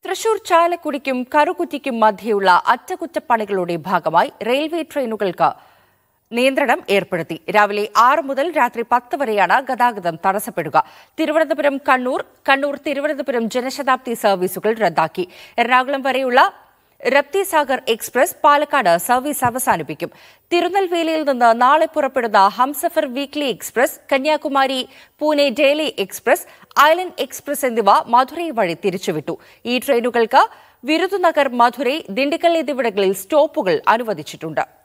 തൃശൂർ ചാലക്കുടിക്കും കറുകുറ്റിക്കും മധ്യയുള്ള അറ്റകുറ്റപ്പണികളുടെ ഭാഗമായി റെയിൽവേ ട്രെയിനുകൾക്ക് നിയന്ത്രണം ഏർപ്പെടുത്തി രാവിലെ ആറ് മുതൽ രാത്രി പത്ത് വരെയാണ് ഗതാഗതം തടസ്സപ്പെടുക തിരുവനന്തപുരം കണ്ണൂർ കണ്ണൂർ തിരുവനന്തപുരം ജനശതാബ്ദി സർവീസുകൾ റദ്ദാക്കി എറണാകുളം വരെയുള്ള രപ്തിസാഗർ എക്സ്പ്രസ് പാലക്കാട് സർവീസ് അവസാനിപ്പിക്കും തിരുനെൽവേലിയിൽ നിന്ന് നാളെ പുറപ്പെടുന്ന Humsafar weekly express Kanyakumari Pune daily express island express എന്നിവ മധുരൈ വഴി തിരിച്ചുവിട്ടു ഈ ട്രെയിനുകൾക്ക് വിരുദുനഗർ മധുരൈ ദിണ്ടിക്കൽ എന്നിവിടങ്ങളിൽ സ്റ്റോപ്പുകൾ അനുവദിച്ചിട്ടുണ്ട്